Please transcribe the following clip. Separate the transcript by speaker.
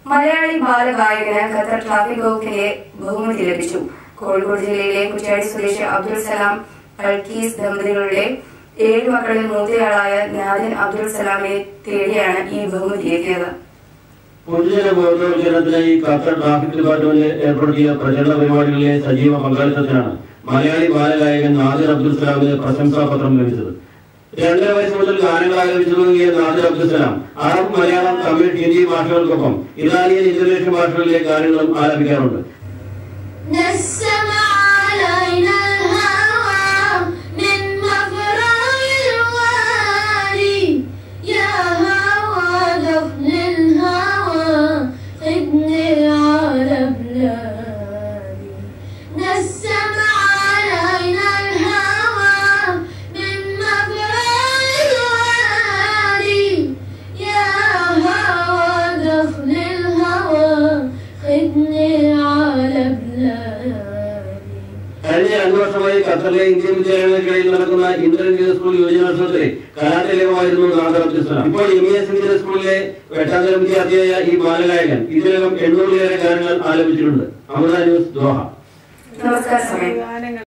Speaker 1: Malayali ബാലഗായകന് Qatar traffic വകുപ്പിന്റെ ബഹുമതി ലഭിച്ചു കോഴിക്കോട് ജില്ലയിലെ കുറ്റ്യാടി സ്വദേശി അബ്ദുൾ സലാം അൽക്കീസ് ദമ്പതികളുടെ ഏഴ് മക്കളിൽ മൂത്തയാളായ നാദിൻ അബ്ദുൾ സലാമിനെ തേടിയാണ് ഈ ബഹുമതി എത്തിയത്
Speaker 2: പൊതുജന ബോധവൽക്കരണത്തിനായി ഖത്തർ ട്രാഫിക് ഡിപ്പാർട്ട്മെന്റ് ഏർപ്പെടുത്തിയ പ്രചരണ പരിപാടികളിലെ സജീവ പങ്കാളിത്തത്തിനാണ് മലയാളി ബാലഗായകൻ നാദിർ അബ്ദുൽ സലാമിന് പ്രശംസാപത്രം ലഭിച്ചത് രണ്ടര വയസ്സ് മുതൽ ഗാനങ്ങൾ ആലപിച്ചു തുടങ്ങിയ നാദിർ അബ്ദുൽ സലാം അറബ് മലയാളം തമിഴ് ഹിന്ദി ഭാഷകൾക്കൊപ്പം ഇറാനിയൻ ഇന്തോനേഷ്യൻ ഭാഷകളിലെ ഗാനങ്ങളും ആലപിക്കാറുണ്ട്
Speaker 3: نسم علينا الهوى من مفرع الوادي يا هوى دفن الهوى خدني على بلادي نسم علينا الهوى من مفرع الوادي يا هوى دفن الهوى خدني على بلادي
Speaker 2: കഴിഞ്ഞ രണ്ടു വർഷമായി ഖത്തറിലെ ഇന്ത്യൻ വിദ്യാലയങ്ങൾക്കിടയിൽ നടക്കുന്ന ഇന്റർ ഇന്ത്യൻ സ്കൂൾ യുവജനോത്സവത്തിലെ കലാതിലകമായിരുന്നു നാദർ അബ്ദുൽ സലാം ഇപ്പോൾ എം എസ് ഇന്ത്യൻ സ്കൂളിലെ എട്ടാം തരം വിദ്യാർത്ഥിയായ ഈ ബാലഗായകൻ ഇതിനകം എണ്ണൂറിലേറെ ഗാനങ്ങൾ ആലപിച്ചിട്ടുണ്ട് അമൃത ന്യൂസ് ദോഹ
Speaker 1: നമസ്കാര സമയം